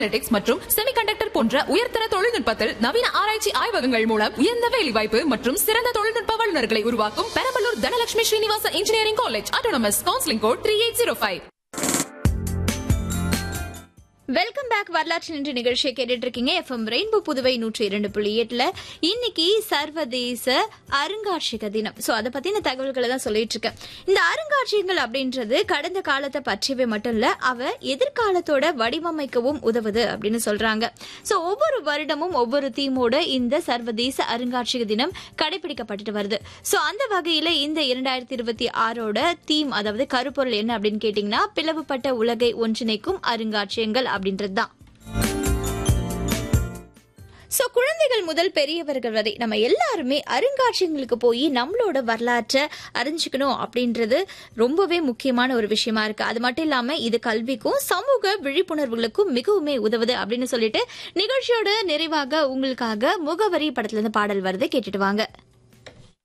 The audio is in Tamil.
அனலிட்டிக்ஸ் மற்றும் செமிகண்டக்டர் போன்ற உயர்தர தொழில்நுட்பத்தில் நவீன ஆராய்ச்சி ஆய்வகங்கள் மூலம் உயர்ந்த வேலைவாய்ப்பு மற்றும் சிறந்த தொழில்நுட்ப வல்லுநர்களை உருவாக்கும் Perambalur Dhanalakshmi Srinivasa engineering college autonomous counselling code three eight zero five welcome back வரலாற்று நின்று நிகழ்ச்சியை கேட்டுட்டு இருக்கீங்க எஃப்எம் ரெயின்போ புதுவை நூற்றி இரண்டு புள்ளி எட்டுல இன்னைக்கு சர்வதேச அருங்காட்சியக தினம் சோ அதை பத்தின தகவல்களை தான் சொல்லிட்டு இருக்கேன் இந்த அருங்காட்சியகங்கள் அப்படின்றது கடந்த காலத்தை பற்றியவே மட்டும் இல்ல அவ எதிர்காலத்தோட வடிவமைக்கவும் உதவுது அப்படின்னு சொல்றாங்க சோ ஒவ்வொரு வருடமும் ஒவ்வொரு தீமோட இந்த சர்வதேச அருங்காட்சியக தினம் கடைபிடிக்கப்பட்டுட்டு வருது சோ அந்த வகையில இந்த இரண்டாயிரத்தி இருபத்தி ஆறோட தீம் அதாவது கருப்பொருள் என்ன அப்படின்னு கேட்டீங்கன்னா பிளவுபட்ட உலகை ஒன்றிணைக்கும் அருங்காட்சியகங்கள் அப்படின்றது தான் சோ குழந்தைகள் முதல் பெரியவர்கள் வரை நம்ம எல்லாருமே அருங்காட்சியங்களுக்கு போய் நம்மளோட வரலாற்றை அறிஞ்சுக்கணும் அப்படின்றது ரொம்பவே முக்கியமான ஒரு விஷயமா இருக்கு அது மட்டும் இல்லாம இது கல்விக்கும் சமூக விழிப்புணர்வுகளுக்கும் மிகவுமே உதவுது அப்படின்னு சொல்லிட்டு நிகழ்ச்சியோட நிறைவாக உங்களுக்காக முகவரி படத்துல இருந்து பாடல் வருது கேட்டுட்டு வாங்க